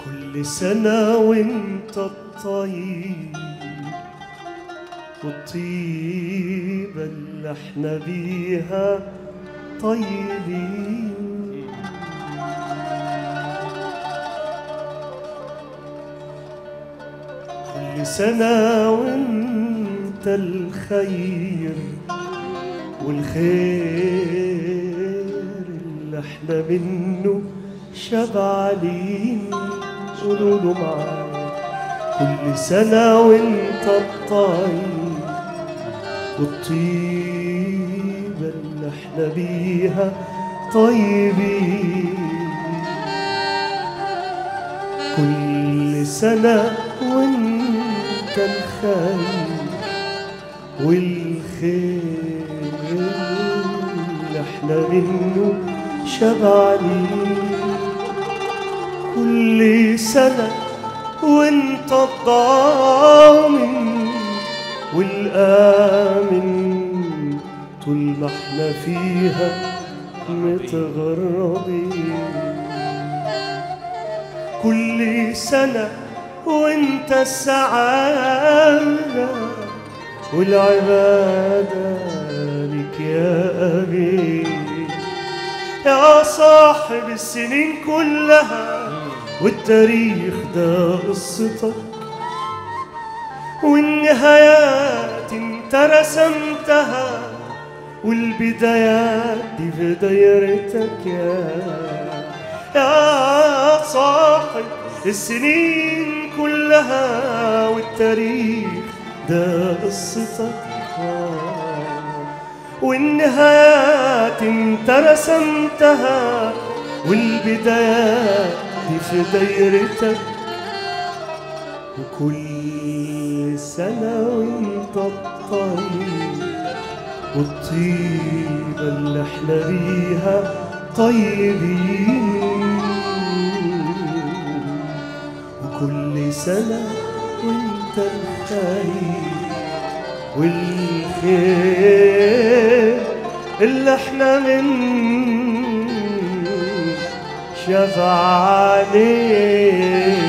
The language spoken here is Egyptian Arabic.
كل سنة وانت الطيب والطيبة اللي احنا بيها طيبين كل سنة وانت الخير والخير اللي احنا منه شبعانين قولوا له معايا كل سنة وانت الطيب والطيبة اللي احنا بيها طيبين كل سنة وانت الخير والخير اللي احنا منه شبعانين كل سنة وانت الضامن والآمن طول ما احنا فيها متغربين كل سنة وانت السعادة والعبادة لك يا أبي يا صاحب السنين كلها والتاريخ ده قصتك والنهايات انت رسمتها والبدايات دي في دايرتك يا يا صاحب السنين كلها والتاريخ ده قصتك والنهايات انت رسمتها والبدايات دي في دايرتك وكل سنة وانت الطيب والطيبة اللي احنا بيها طيبين وكل سنة وانت الخير والخير اللي احنا من شفع عليه